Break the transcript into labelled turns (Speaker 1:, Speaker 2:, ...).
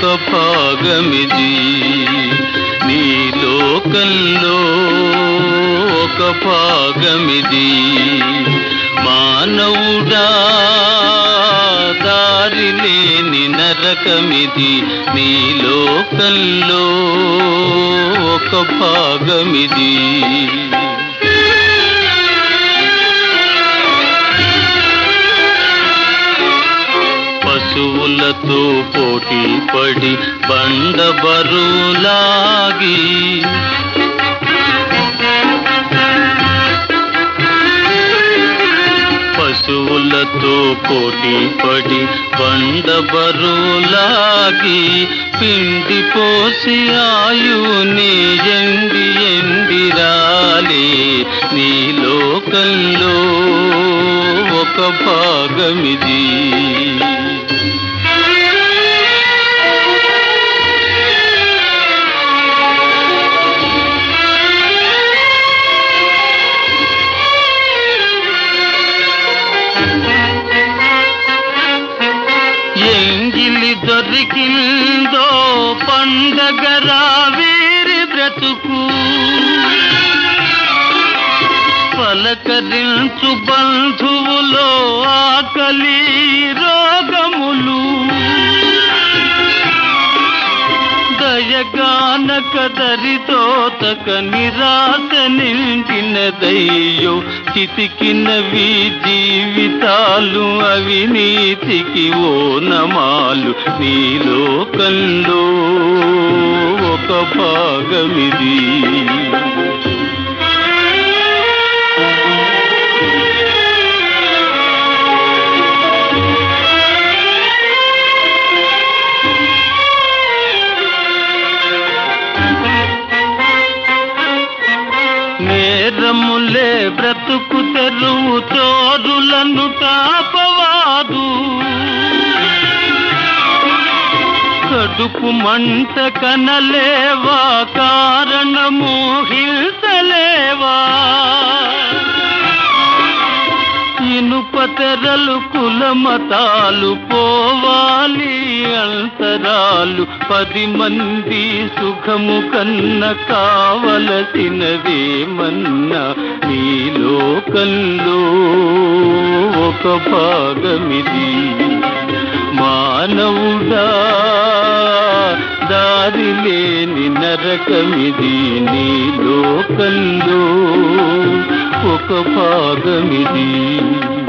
Speaker 1: భాగమిది నీ లోకంలో ఒక భాగమిది మానవుడా దారి లేని నరకమిది నీ లోకంలో ఒక భాగమిది పశువులతో పోటీ పడి బండ బరులాగి పశువులతో పోటీ పడి బండ బరులాగి పిండి పోసి ఆయుని ఎండి ఎండిరాలే నీ లోకంలో ఒక భాగమిది ఎంగిలి దొరికిందో పండగరా వీరి బ్రతుకు పలకరించు బంధువులో ఆకలి రోగములు దయగానక దరితోతక నిరాశ నిండినదయ్యో చితికినవి జీవితాలు అవినీతికి ఓ నమాలు నీ లోకంలో ఒక భాగమిది నేరములే బ్రతుకు తెరువు చోరులను తాపవాదు కడుపు మంట కనలేవా కారణము హింసలేవా ఇనుప తెరలు కులమతాలు పోవాలి అంతరాలు పది మంది సుఖము కన్న కావలసినదేమన్నా నీ లోకంలో ఒక భాగమిది మానవుడా దారి లేని నరకమిది నీ లోకంలో ఒక భాగమిది